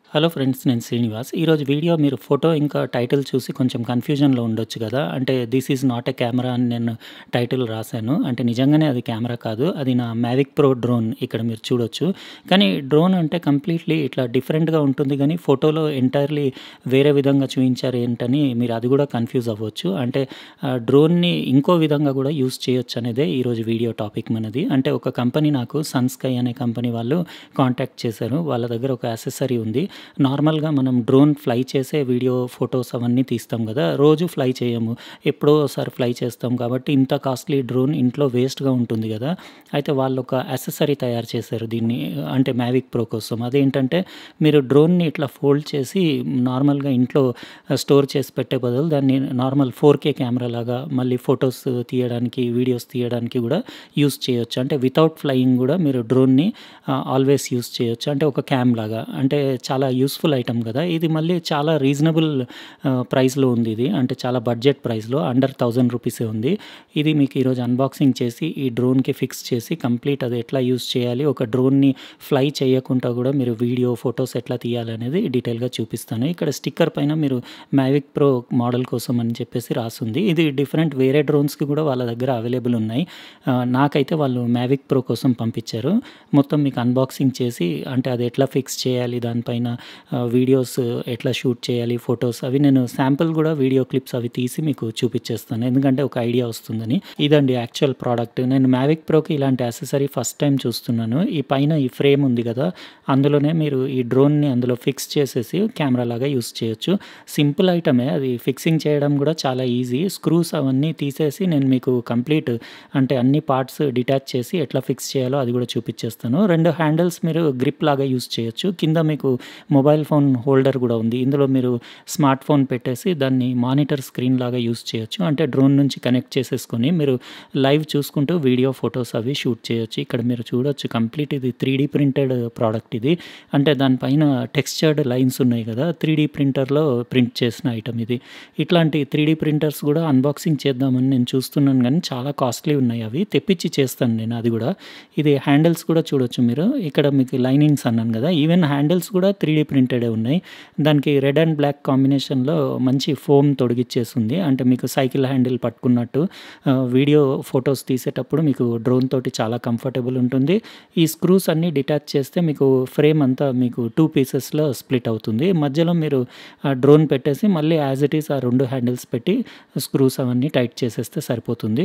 Hello friends నేను శ్రీనివాస్ ఈరోజు video మీరు ఫోటో ఇంకా టైటిల్ చూసి కొంచెం కన్ఫ్యూజన్లో ఉండొచ్చు కదా అంటే this is not a camera అని నేను టైటిల్ రాశాను అంటే నిజంగానే అది కెమెరా కాదు అది నా మ్యావిక్ ప్రో డ్రోన్ ఇక్కడ మీరు చూడొచ్చు కానీ డ్రోన్ అంటే కంప్లీట్లీ ఇట్లా డిఫరెంట్గా ఉంటుంది కానీ ఫోటోలో ఎంటైర్లీ వేరే విధంగా చూపించారు ఏంటని మీరు అది కూడా కన్ఫ్యూజ్ అవ్వచ్చు అంటే ఆ, డ్రోన్ని ఇంకో విధంగా కూడా యూస్ చేయొచ్చు అనేదే ఈరోజు వీడియో టాపిక్ మనది అంటే ఒక కంపెనీ నాకు సన్స్కై అనే కంపెనీ వాళ్ళు కాంటాక్ట్ చేశారు వాళ్ళ దగ్గర ఒక యాక్సెసరీ ఉంది నార్మల్గా మనం డ్రోన్ ఫ్లై చేసే వీడియో ఫొటోస్ అవన్నీ తీస్తాం కదా రోజు ఫ్లై చేయము ఎప్పుడో ఒకసారి ఫ్లై చేస్తాం కాబట్టి ఇంత కాస్ట్లీ డ్రోన్ ఇంట్లో వేస్ట్గా ఉంటుంది కదా అయితే వాళ్ళు ఒక యాక్సెసరీ తయారు చేశారు దీన్ని అంటే మ్యావిక్ ప్రో కోసం అదేంటంటే మీరు డ్రోన్ని ఇట్లా ఫోల్డ్ చేసి నార్మల్గా ఇంట్లో స్టోర్ చేసి పెట్టే బదులు దాన్ని నార్మల్ ఫోర్ కే కెమెరా లాగా మళ్ళీ ఫొటోస్ తీయడానికి వీడియోస్ తీయడానికి కూడా యూస్ చేయొచ్చు అంటే వితౌట్ ఫ్లయింగ్ కూడా మీరు డ్రోన్ని ఆల్వేస్ యూస్ చేయొచ్చు అంటే ఒక క్యామ్ లాగా అంటే చాలా యూస్ఫుల్ ఐటమ్ కదా ఇది మళ్ళీ చాలా రీజనబుల్ ప్రైస్లో ఉంది ఇది అంటే చాలా బడ్జెట్ ప్రైస్లో అండర్ థౌజండ్ రూపీసే ఉంది ఇది మీకు ఈరోజు అన్బాక్సింగ్ చేసి ఈ డ్రోన్కి ఫిక్స్ చేసి కంప్లీట్ అది ఎట్లా యూస్ చేయాలి ఒక డ్రోన్ని ఫ్లై చేయకుండా కూడా మీరు వీడియో ఫొటోస్ ఎట్లా తీయాలి అనేది డీటెయిల్గా చూపిస్తాను ఇక్కడ స్టిక్కర్ పైన మీరు మ్యావిక్ ప్రో మోడల్ కోసం అని చెప్పేసి రాసుంది ఇది డిఫరెంట్ వేరే డ్రోన్స్కి కూడా వాళ్ళ దగ్గర అవైలబుల్ ఉన్నాయి ఆ, నాకైతే వాళ్ళు మ్యావిక్ ప్రో కోసం పంపించారు మొత్తం మీకు అన్బాక్సింగ్ చేసి అంటే అది ఎట్లా ఫిక్స్ చేయాలి దానిపైన ఆ, వీడియోస్ ఎట్లా షూట్ చేయాలి ఫొటోస్ అవి నేను శాంపుల్ కూడా వీడియో క్లిప్స్ అవి తీసి మీకు చూపించేస్తాను ఎందుకంటే ఒక ఐడియా వస్తుందని ఇదండి యాక్చువల్ ప్రోడక్ట్ నేను మ్యావిక్ ప్రోకి ఇలాంటి యాక్సెసరీ ఫస్ట్ టైం చూస్తున్నాను ఈ పైన ఈ ఫ్రేమ్ ఉంది కదా అందులోనే మీరు ఈ డ్రోన్ని అందులో ఫిక్స్ చేసేసి కెమెరా లాగా యూస్ చేయొచ్చు సింపుల్ ఐటమే అది ఫిక్సింగ్ చేయడం కూడా చాలా ఈజీ స్క్రూస్ అవన్నీ తీసేసి నేను మీకు కంప్లీట్ అంటే అన్ని పార్ట్స్ డిటాచ్ చేసి ఎట్లా ఫిక్స్ చేయాలో అది కూడా చూపించేస్తాను రెండు హ్యాండిల్స్ మీరు గ్రిప్ లాగా యూస్ చేయొచ్చు కింద మీకు మొబైల్ ఫోన్ హోల్డర్ కూడా ఉంది ఇందులో మీరు స్మార్ట్ ఫోన్ పెట్టేసి దాన్ని మానిటర్ స్క్రీన్ లాగా యూస్ చేయొచ్చు అంటే డ్రోన్ నుంచి కనెక్ట్ చేసేసుకొని మీరు లైవ్ చూసుకుంటూ వీడియో ఫొటోస్ అవి షూట్ చేయొచ్చు ఇక్కడ మీరు చూడొచ్చు కంప్లీట్ ఇది త్రీ డీ ప్రింటెడ్ ప్రోడక్ట్ ఇది అంటే దానిపైన టెక్స్చర్డ్ లైన్స్ ఉన్నాయి కదా త్రీ డీ ప్రింటర్లో ప్రింట్ చేసిన ఐటమ్ ఇది ఇట్లాంటి త్రీ డీ ప్రింటర్స్ కూడా అన్బాక్సింగ్ చేద్దామని నేను చూస్తున్నాను కానీ చాలా కాస్ట్లీ ఉన్నాయి అవి తెప్పించి చేస్తాను నేను అది కూడా ఇది హ్యాండిల్స్ కూడా చూడొచ్చు మీరు ఇక్కడ మీకు లైనింగ్స్ అన్నాను కదా ఈవెన్ హ్యాండిల్స్ కూడా త్రీ డీ ప్రింటెడే ఉన్నాయి దానికి రెడ్ అండ్ బ్లాక్ కాంబినేషన్లో మంచి ఫోమ్ తొడిగిచ్చేస్తుంది అంటే మీకు సైకిల్ హ్యాండిల్ పట్టుకున్నట్టు ఆ, వీడియో ఫొటోస్ తీసేటప్పుడు మీకు డ్రోన్ తోటి చాలా కంఫర్టబుల్ ఉంటుంది ఈ స్క్రూస్ అన్నీ డిటాచ్ చేస్తే మీకు ఫ్రేమ్ అంతా మీకు టూ పీసెస్లో స్ప్లిట్ అవుతుంది మధ్యలో మీరు ఆ డ్రోన్ పెట్టేసి మళ్ళీ యాజ్ ఇట్ ఈస్ ఆ రెండు హ్యాండిల్స్ పెట్టి స్క్రూస్ అవన్నీ టైట్ చేసేస్తే సరిపోతుంది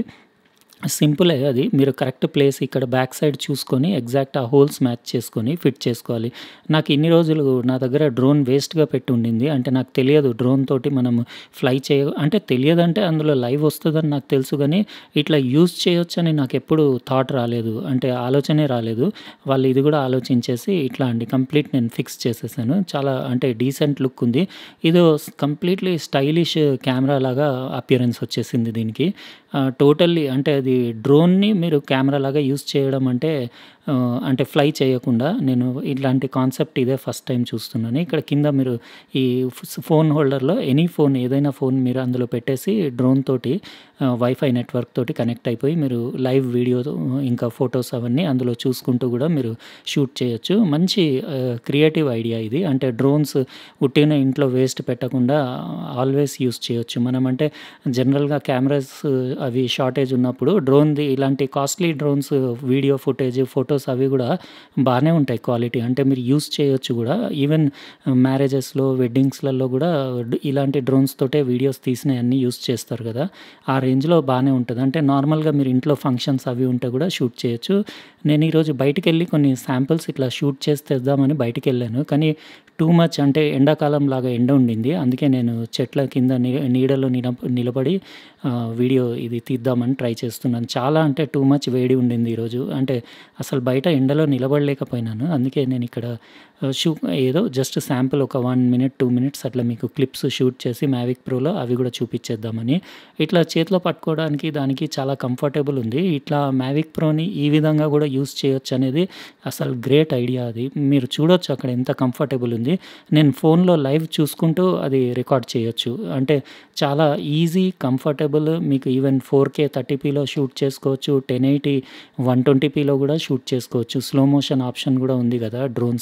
సింపులే అది మీరు కరెక్ట్ ప్లేస్ ఇక్కడ బ్యాక్ సైడ్ చూసుకొని ఎగ్జాక్ట్ ఆ హోల్స్ మ్యాచ్ చేసుకొని ఫిట్ చేసుకోవాలి నాకు ఇన్ని రోజులు నా దగ్గర డ్రోన్ వేస్ట్గా పెట్టి ఉండింది అంటే నాకు తెలియదు డ్రోన్ తోటి మనం ఫ్లై చేయ అంటే తెలియదంటే అందులో లైవ్ వస్తుందని నాకు తెలుసు కానీ ఇట్లా యూజ్ చేయొచ్చని నాకు ఎప్పుడు థాట్ రాలేదు అంటే ఆలోచనే రాలేదు వాళ్ళు ఇది కూడా ఆలోచించేసి ఇట్లా అండి కంప్లీట్ నేను ఫిక్స్ చేసేసాను చాలా అంటే డీసెంట్ లుక్ ఉంది ఇది కంప్లీట్లీ స్టైలిష్ కెమెరా లాగా అపియరెన్స్ వచ్చేసింది దీనికి టోటల్లీ అంటే అది డ్రోన్ని మీరు కెమెరా లాగా యూస్ చేయడం అంటే ఆ, అంటే ఫ్లై చేయకుండా నేను ఇట్లాంటి కాన్సెప్ట్ ఇదే ఫస్ట్ టైం చూస్తున్నాను ఇక్కడ కింద మీరు ఈ ఫ్- ఫోన్ హోల్డర్లో ఎనీ ఫోన్ ఏదైనా ఫోన్ మీరు అందులో పెట్టేసి డ్రోన్ తోటి ఆ, వైఫై నెట్వర్క్ తోటి కనెక్ట్ అయిపోయి మీరు లైవ్ వీడియో ఇంకా ఫొటోస్ అవన్నీ అందులో చూసుకుంటూ కూడా మీరు షూట్ చేయొచ్చు మంచి క్రియేటివ్ ఐడియా ఇది అంటే డ్రోన్స్ ఉట్టిన ఇంట్లో వేస్ట్ పెట్టకుండా ఆల్వేస్ యూస్ చేయొచ్చు మనం అంటే జనరల్గా కెమెరాస్ అవి షార్టేజ్ ఉన్నప్పుడు డ్రోన్ది ఇలాంటి costly drones video footage photos అవి కూడా బాగానే ఉంటాయి క్వాలిటీ అంటే మీరు యూస్ చేయొచ్చు కూడా ఈవెన్ మ్యారేజెస్లో వెడ్డింగ్స్లలో కూడా డ్- ఇలాంటి డ్రోన్స్ తోటే వీడియోస్ తీసినవి అన్నీ యూస్ చేస్తారు కదా ఆ రేంజ్లో బాగానే ఉంటుంది అంటే నార్మల్గా మీరు ఇంట్లో ఫంక్షన్స్ అవి ఉంటే కూడా షూట్ చేయొచ్చు నేను ఈరోజు బయటికి వెళ్ళి కొన్ని శాంపిల్స్ ఇట్లా షూట్ చేసి తెద్దామని బయటికి వెళ్ళాను కానీ టూ మచ్ అంటే ఎండాకాలం లాగా ఎండ ఉండింది అందుకే నేను చెట్ల కింద ని- నీడలో నిలబ నిలబడి ఆ, వీడియో ఇది తీద్దామని ట్రై చేస్తున్నాను చాలా అంటే టూ మచ్ వేడి ఉండింది ఈరోజు అంటే అసలు బయట ఎండలో నిలబడలేకపోయినాను అందుకే నేను ఇక్కడ ఆ, షూ ఏదో జస్ట్ శాంపుల్ ఒక వన్ మినిట్ టూ మినిట్స్ అట్లా మీకు క్లిప్స్ షూట్ చేసి మ్యావిక్ ప్రోలో అవి కూడా చూపించేద్దామని ఇట్లా చేతిలో పట్టుకోవడానికి దానికి చాలా కంఫర్టబుల్ ఉంది ఇట్లా మ్యావిక్ ప్రోని ఈ విధంగా కూడా యూస్ చేయొచ్చు అనేది అసలు గ్రేట్ ఐడియా అది మీరు చూడొచ్చు అక్కడ ఎంత కంఫర్టబుల్ ఉంది నేను ఫోన్లో లైవ్ చూసుకుంటూ అది రికార్డ్ చేయొచ్చు అంటే చాలా ఈజీ కంఫర్టబుల్ మీకు ఈవెన్ ఫోర్ కే థర్టీపీలో షూట్ చేసుకోవచ్చు టెన్ ఎయిటీ వన్ ట్వంటీపీలో కూడా షూట్ చేసుకోవచ్చు స్లో మోషన్ ఆప్షన్ కూడా ఉంది కదా డ్రోన్స్లో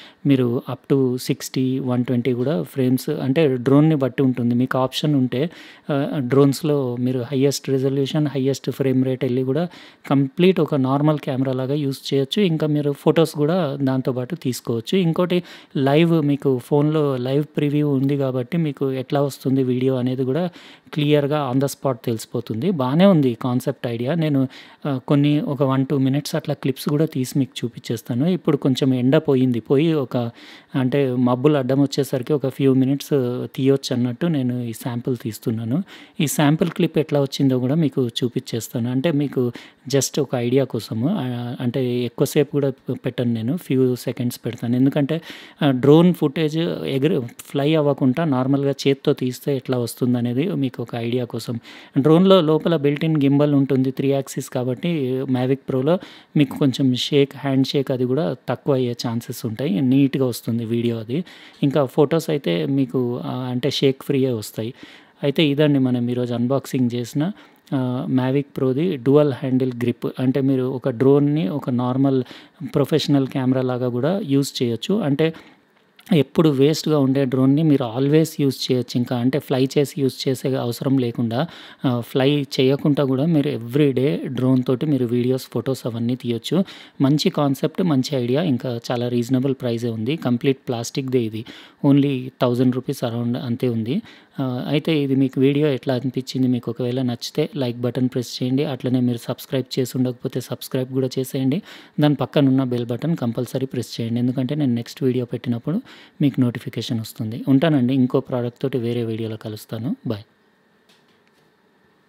మీరు అప్ టు 60, 120 గూడా ఫ్రేమ్స్ అంటే డ్రోన్‌ని బట్టి ఉంటుంది. మీకు ఆప్షన్ ఉంటే ఆహ్, డ్రోన్స్‌లో మీరు highest resolution, highest frame rate ఎళ్లి గూడా కంప్లీట్ ఒక నార్మల్ కెమెరా లాగా యూజ్ చేయొచ్చు. ఇంకా మీరు ఫోటోస్ గూడా దాంతో పాటు తీసుకోవచ్చు. ఇంకోటి లైవ్ మీకు ఫోన్‌లో లైవ్ ప్రివ్యూ ఉంది గాబట్టి మీకు ఎట్లా వస్తుంది వీడియో అనేది గూడా క్లియర్‌గా ఆన్ ద స్పాట్ తెలిసిపోతుంది. బానే ఉంది కాన్సెప్ట్ ఐడియా. నేను ఆహ్, కొన్ని ఒక 1, 2 మినిట్స్ అట్లా క్లిప్స్ గూడా తీసి మీకు చూపిచ్చేస్తాను. ఇప్పుడు కొంచెం ఎండ పోయింది. పోయి ఒక అంటే మబ్బులు అడ్డం వచ్చేసరికి ఒక ఫ్యూ మినిట్స్ తీయొచ్చన్నట్టు నేను ఈ శాంపుల్ తీస్తున్నాను. ఈ శాంపుల్ క్లిప్ ఎట్లా వచ్చిందో గూడా మీకు చూపిచ్చేస్తాను. అంటే మీకు జస్ట్ ఒక ఐడియా కోసము ఆహ్, అంటే ఎక్కువ సేపు గూడా పెట్టను నేను. ఫ్యూ సెకండ్స్ పెడతాను. ఎందుకంటే ఆహ్, డ్రోన్ ఫుటేజ్ ఎగిరి ఫ్లై అవ్వకుండా నార్మల్‌గా చేత్తో తీస్తే ఎట్లా వస్తుందనేది మీకు ఒక ఐడియా కోసం. డ్రోన్‌లో లోపల బిల్ట్ ఇన్ గింబల్ ఉంటుంది. 3 యాక్సిస్ కాబట్టి మావిక్ ప్రోలో మీకు కొంచెం షేక్ హ్యాండ్ షేక్ అది గూడా తక్కువ అయ్యే ఛాన్సెస్ ఉంటాయి. నీట్‌గా వస్తుంది వీడియో అది. ఇంకా ఫోటోస్ అయితే మీకు ఆహ్, అంటే షేక్ ఫ్రీయే వస్తాయి. అయితే ఇదండి మనం ఈరోజు అన్బాక్సింగ్ చేసిన ఆహ్, మావిక్ ప్రోది డ్యుయల్ హ్యాండిల్ గ్రిప్. అంటే మీరు ఒక డ్రోన్‌ని ఒక నార్మల్ ప్రొఫెషనల్ కెమెరా లాగా గూడా యూజ్ చేయొచ్చు. అంటే ఎప్పుడు వేస్ట్‌గా ఉండే డ్రోన్‌ని మీరు ఆల్వేస్ యూజ్ చేయొచ్చు. ఇంకా అంటే ఫ్లై చేసి యూజ్ చేసే అవసరం లేకుండా ఆహ్, ఫ్లై చేయకుండా గూడా మీరు ఎవ్రీ డే డ్రోన్ తోటి మీరు వీడియోస్, ఫోటోస్ అవన్నీ తీయొచ్చు. మంచి కాన్సెప్ట్, మంచి ఐడియా. ఇంకా చాలా రీజనబుల్ ప్రైజే ఉంది. కంప్లీట్ ప్లాస్టిక్‌దే ఇది. ఓన్లీ రూ. 1000 అరౌండ్ అంతే ఉంది. ఆహ్, అయితే ఇది మీకు వీడియో ఎట్లా అనిపిచ్చింది? మీకు ఒకవేళ నచ్చితే లైక్ బటన్ ప్రెస్ చేయండి. అట్లనే మీరు సబ్స్క్రైబ్ చేసి ఉండకపోతే సబ్స్క్రైబ్ గూడా చేసేయండి. దాని పక్కనున్న బెల్ బటన్ కంపల్సరీ ప్రెస్ చేయండి. ఎందుకంటే నేను నెక్స్ట్ వీడియో పెట్టినప్పుడు మీకు నోటిఫికేషన్ వస్తుంది. ఉంటానండి. ఇంకో ప్రాడక్ట్ తోటి వేరే వీడియోలో కలుస్తాను. బాయ్.